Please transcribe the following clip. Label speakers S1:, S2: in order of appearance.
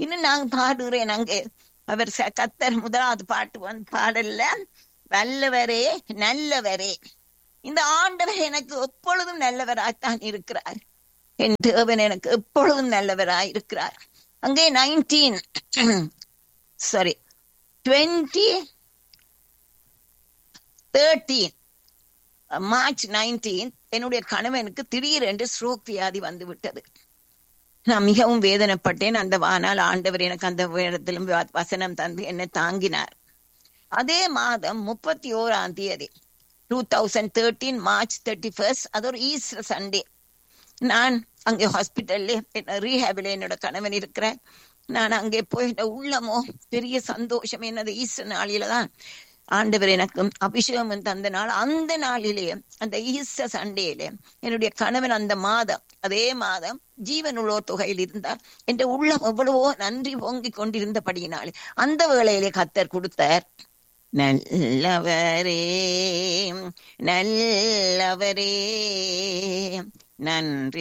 S1: இன்னும் நான் பாடுகிறேன் அங்கே அவர் ச- கத்தர் முதலாவது பாட்டு வந்து பாடல்ல வல்லவரே நல்லவரே இந்த ஆண்டவர் எனக்கு எப்பொழுதும் நல்லவராய்த்தான் இருக்கிறார் என் தேவன் எனக்கு எப்பொழுதும் நல்லவராய் இருக்கிறார் அங்கே nineteen sorry twenty thirteen March nineteen என்னுடைய கணவனுக்கு திடீரென்று ஸ்ட்ரோக் வியாதி வந்து விட்டது நான் மிகவும் வேதனைப்பட்டேன் அந்த ஆனால் ஆண்டவர் எனக்கு அந்த இடத்திலும் வ- வசனம் தந்து என்னை தாங்கினார் அதே மாதம் முப்பத்தி ஓராம் தேதி two thousand thirteen March thirty first அது ஒரு ஈஸ்டர் சண்டே நான் அங்கே ஹாஸ்பிட்டல்ல ரீஹேபில் என்னோட கணவன் இருக்கிறேன் நான் அங்கே போய் இந்த உள்ளமோ பெரிய சந்தோஷம் என்னது ஈஸ்டர் நாளில தான் ஆண்டவர் எனக்கு அபிஷேகம் தந்த நாள் அந்த நாளிலே அந்த ஈஸ்டர் சண்டேல என்னுடைய கணவன் அந்த மாதம் அதே மாதம் ஜீவனுள்ளோ தொகையில் இருந்தார் என்ற உள்ளம் எவ்வளவோ நன்றி பொங்கிக் கொண்டிருந்தபடியினாலே அந்த வேளையிலே கத்தர் கொடுத்தார் நல்லவரே நல்லவரே நன்றி